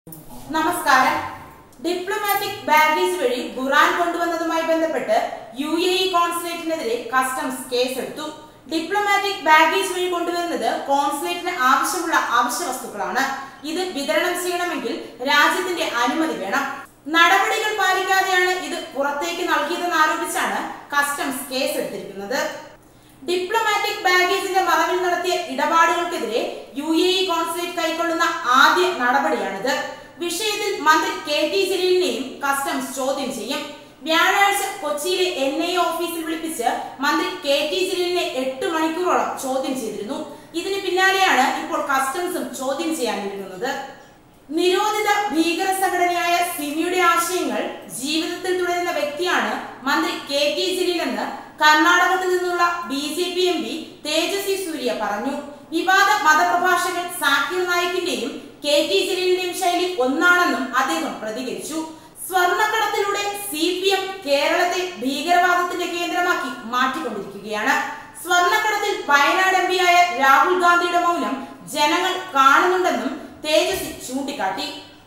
നമസ്കാരം diplomatic baggage വഴി Quran കൊണ്ടുവന്നതുമായി ബന്ധപ്പെട്ട് യു എ ഇ കോൺസുലേറ്റിനെതിരെ കസ്റ്റംസ് കേസെടുത്തു ഡിപ്ലോമാറ്റിക് ബാഗേജ് വഴി കൊണ്ടുവരുന്നത് കോൺസുലേറ്റിന് ആവശ്യമുള്ള അവശ്യ വസ്തുക്കളാണ് ഇത് വിതരണം ചെയ്യണമെങ്കിൽ രാജ്യത്തിന്റെ അനുമതി വേണം നടപടികൾ പാലിക്കാതെയാണ് ഇത് പുറത്തേക്ക് നൽകിയതെന്ന് ആരോപിച്ചാണ് കസ്റ്റംസ് കേസെടുത്തിരിക്കുന്നത് ഡിപ്ലോമാറ്റിക് ബാഗേജിന്റെ മറവിൽ നടത്തിയ ഇടപാടുകൾക്കെതിരെ യു എ ഇ കോൺസുലേറ്റ് കൈക്കൊള്ളുന്ന ആദ്യ നടപടിയാണിത് വിഷയത്തിൽ മന്ത്രി കെ ടി ജലീലിനെയും കസ്റ്റംസ് ചോദ്യം ചെയ്യും വ്യാഴാഴ്ച കൊച്ചിയിലെ എൻ ഐ ഓഫീസിൽ വിളിപ്പിച്ച് മന്ത്രി കെ ടി ജലീലിനെ എട്ട് മണിക്കൂറോളം ചോദ്യം ചെയ്തിരുന്നു ഇതിന് പിന്നാലെയാണ് ഇപ്പോൾ കസ്റ്റംസും ചോദ്യം ചെയ്യാനിരുന്നത് നിരോധിത ഭീകര സംഘടനയായ സിമിയുടെ ആശയങ്ങൾ ജീവിതത്തിൽ തുടരുന്ന വ്യക്തിയാണ് മന്ത്രി കെ ടി ജലീലെന്ന് കർണാടകത്തിൽ നിന്നുള്ള B J P M P Tejasvi Surya പറഞ്ഞു വിവാദ മതപ്രഭാഷകൻ സാക്കിർ നായിക്കിന്റെയും കെ ടി ജലീലിന്റെയും ശൈലി ഒന്നാണെന്നും അദ്ദേഹം പ്രതികരിച്ചു സ്വർണ്ണക്കടത്തിലൂടെ സി പി എം കേരളത്തെ ഭീകരവാദത്തിന്റെ കേന്ദ്രമാക്കി മാറ്റിക്കൊണ്ടിരിക്കുകയാണ് സ്വർണ്ണക്കടത്തിൽ വയനാട് എം പിയായ രാഹുൽ ഗാന്ധിയുടെ മൗനം ജനങ്ങൾ കാണുന്നുണ്ടെന്നും തേജസ്വി ചൂണ്ടിക്കാട്ടി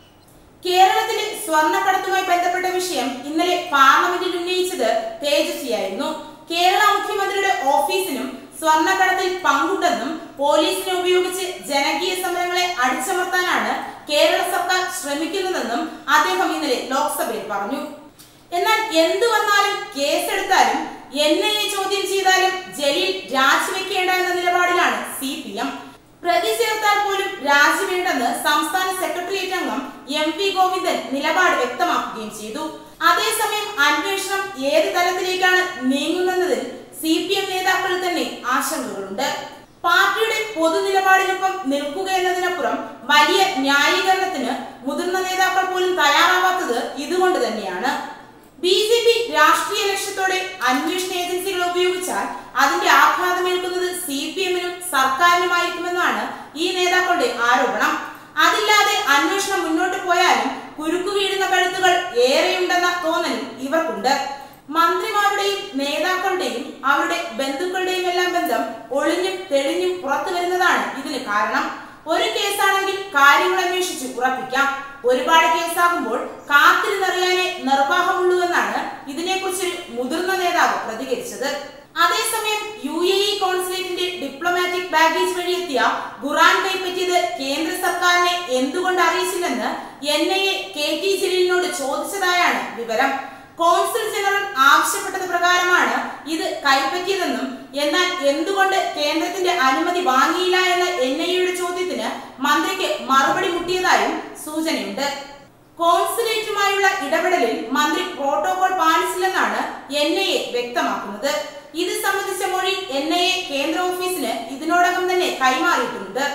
കേരളത്തിലെ സ്വർണ്ണക്കടത്തുമായി ബന്ധപ്പെട്ട വിഷയം ഇന്നലെ പാർലമെന്റിൽ ഉന്നയിച്ചത് തേജസ്വിയായിരുന്നു കേരള മുഖ്യമന്ത്രിയുടെ ഓഫീസിനും സ്വർണ്ണക്കടത്തിൽ പങ്കുണ്ടെന്നും പോലീസിനെ ഉപയോഗിച്ച് ജനകീയ സമരങ്ങളെ അടിച്ചമർത്താനാണ് കേരള സർക്കാർ ശ്രമിക്കുന്നതെന്നും അദ്ദേഹം ഇന്നലെ ലോക്സഭയിൽ പറഞ്ഞു എന്നാൽ എന്തു വന്നാലും കേസെടുത്താലും എൻ ഐ എ ചോദ്യം ചെയ്താലും ജലീൽ രാജിവെക്കേണ്ട എന്ന നിലപാടിലാണ് സി പി എം പ്രതി ചേർത്താൽ പോലും രാജിവേണ്ടെന്ന് സംസ്ഥാന സെക്രട്ടേറിയറ്റ് അംഗം എം പി ഗോവിന്ദൻ നിലപാട് വ്യക്തമാക്കുകയും ചെയ്തു അതേസമയം അന്വേഷണം ഏത് തലത്തിലേക്കാണ് നീങ്ങുന്നതിൽ സി പി എം നേതാക്കളിൽ തന്നെ ആശങ്കകളുണ്ട് പാർട്ടിയുടെ പൊതുനിലപാടിനൊപ്പം നിൽക്കുക എന്നതിനപ്പുറം വലിയ ന്യായീകരണത്തിന് മുതിർന്ന നേതാക്കൾ പോലും തയ്യാറാവാത്തത് ഇതുകൊണ്ട് തന്നെയാണ് ബി ജെ പി രാഷ്ട്രീയ ലക്ഷ്യത്തോടെ അന്വേഷണ ഏജൻസികളെ ഉപയോഗിച്ചാൽ അതിന്റെ ആഘാതമേൽക്കുന്നത് സി പി എമ്മിനും സർക്കാരിനുമായിരിക്കുമെന്നാണ് ഈ നേതാക്കളുടെ ആരോപണം അതില്ലാതെ അന്വേഷണം മുന്നോട്ട് പോയാലും കുരുക്കു വീഴുന്ന കഴുത്തുകൾ ഏറെയുണ്ടെന്ന തോന്നലും ഇവർക്കുണ്ട് മന്ത്രിമാരുടെയും നേതാക്കളുടെയും അവരുടെ ബന്ധുക്കളുടെയും എല്ലാം ബന്ധം ഒളിഞ്ഞും തെളിഞ്ഞും പുറത്തു വരുന്നതാണ് ഇതിന് കാരണം ഒരു കേസാണെങ്കിൽ കാര്യങ്ങൾ അന്വേഷിച്ച് ഉറപ്പിക്കാം ഒരുപാട് കേസാകുമ്പോൾ കാത്തിരുന്നറിയാനേ നിർവാഹമുള്ളൂ എന്നാണ് ഇതിനെക്കുറിച്ച് ഒരു മുതിർന്ന നേതാവ് പ്രതികരിച്ചത് അതേസമയം യു എ ഇ കോൺസുലേറ്റിന്റെ ഡിപ്ലോമാറ്റിക് ബാഗേജ് വഴി എത്തിയ ഖുറാൻ കൈപ്പറ്റിയത് കേന്ദ്ര സർക്കാരിനെ എന്തുകൊണ്ട് അറിയിച്ചില്ലെന്ന് N I A K T ജലീലിനോട് ചോദിച്ചതായാണ് വിവരം കോൺസുൽ ജനറൽ ആവശ്യപ്പെട്ടത് പ്രകാരമാണ് ഇത് കൈപ്പറ്റിയതെന്നും എന്നാൽ എന്തുകൊണ്ട് കേന്ദ്രത്തിന്റെ അനുമതി വാങ്ങിയില്ല എന്ന എൻ ഐ എയുടെ ചോദ്യത്തിന് മന്ത്രിക്ക് മറുപടി മുട്ടിയതായും സൂചനയുണ്ട് കോൺസുലേറ്റുമായുള്ള ഇടപെടലിൽ മന്ത്രി പ്രോട്ടോകോൾ പാലിച്ചില്ലെന്നാണ് എൻ ഐ എ വ്യക്തമാക്കുന്നത് ഇത് സംബന്ധിച്ച മൊഴി എൻ ഐ എ കേന്ദ്ര ഓഫീസിന് ഇതിനോടകം തന്നെ കൈമാറിയിട്ടുണ്ട്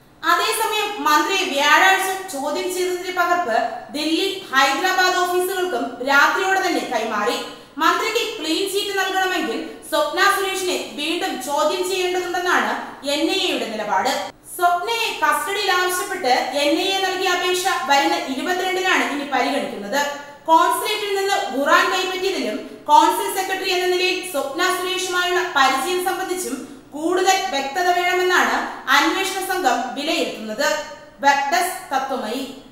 അതേസമയം മന്ത്രിയെ വ്യാഴാഴ്ച ചോദ്യം ചെയ്തതിന്റെ പകർപ്പ് ദില്ലി ഹൈദരാബാദ് ഓഫീസുകൾക്കും രാത്രിയോടെ തന്നെ കൈമാറി മന്ത്രിക്ക് ക്ലീൻ ചീറ്റ് നൽകണമെങ്കിൽ സ്വപ്ന സുരേഷിനെ വീണ്ടും ചോദ്യം ചെയ്യേണ്ടതുണ്ടെന്നാണ് എൻ ഐ എയുടെ നിലപാട് സ്വപ്നയെ കസ്റ്റഡിയിൽ ആവശ്യപ്പെട്ട് എൻ ഐ എ നൽകിയ അപേക്ഷ വരുന്ന ഇരുപത്തിരണ്ടിനാണ് ഇനി പരിഗണിക്കുന്നത് കോൺസുലേറ്റിൽ നിന്ന് ഖുറാൻ കൈപ്പറ്റിയതിലും കോൺസുൽ സെക്രട്ടറി എന്ന നിലയിൽ സ്വപ്ന സുരേഷുമായുള്ള പരിചയം സംബന്ധിച്ചും കൂടുതൽ വ്യക്തത വേണമെന്നാണ് അന്വേഷണ സംഘം വിലയിരുത്തുന്നത് വെബ് ഡെസ്ക് തത്വമയി